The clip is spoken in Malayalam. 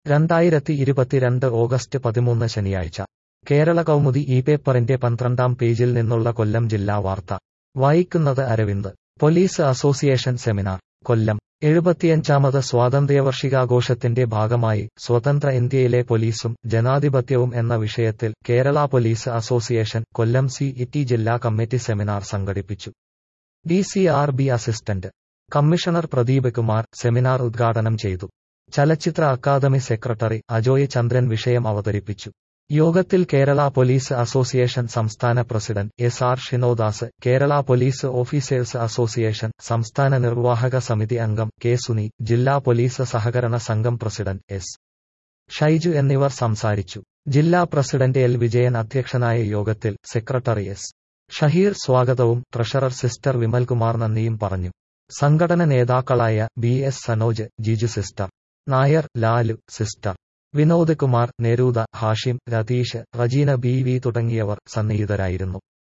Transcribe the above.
രണ്ടായിരത്തി ഇരുപത്തിരണ്ട് ഓഗസ്റ്റ് പതിമൂന്ന് ശനിയാഴ്ച കേരള കൗമുദി ഈ പേപ്പറിന്റെ പന്ത്രണ്ടാം പേജിൽ നിന്നുള്ള കൊല്ലം ജില്ലാ വാർത്ത വായിക്കുന്നത് Arvind police association seminar Kollam എഴുപത്തിയഞ്ചാമത് സ്വാതന്ത്ര്യവർഷികാഘോഷത്തിന്റെ ഭാഗമായി സ്വതന്ത്ര ഇന്ത്യയിലെ പോലീസും ജനാധിപത്യവും എന്ന വിഷയത്തിൽ Kerala police association Kollam city ജില്ലാ കമ്മിറ്റി സെമിനാർ സംഘടിപ്പിച്ചു D C R B assistant commissioner Pradeep Kumar seminar ഉദ്ഘാടനം ചെയ്തു ചലച്ചിത്ര അക്കാദമി സെക്രട്ടറി അജോയ് ചന്ദ്രൻ വിഷയം അവതരിപ്പിച്ചു യോഗത്തിൽ കേരള പോലീസ് അസോസിയേഷൻ സംസ്ഥാന president S R Shinodas Kerala police officers association സംസ്ഥാന നിർവാഹക സമിതി അംഗം കെ സുനി ജില്ലാ പോലീസ് സഹകരണ സംഘം പ്രസിഡന്റ് എസ് ഷൈജു എന്നിവർ സംസാരിച്ചു ജില്ലാ പ്രസിഡന്റ് എൽ വിജയൻ അധ്യക്ഷനായ യോഗത്തിൽ സെക്രട്ടറി എസ് ഷഹീർ സ്വാഗതവും ട്രഷറർ സിസ്റ്റർ വിമൽകുമാർ നന്ദിയും പറഞ്ഞു സംഘടന നേതാക്കളായ B S Sanoj Jiju sister Nair Lalu sister Vinod Kumar Neruda Hashim Ratheesh Rejina B V തുടങ്ങിയവർ സന്നിഹിതരായിരുന്നു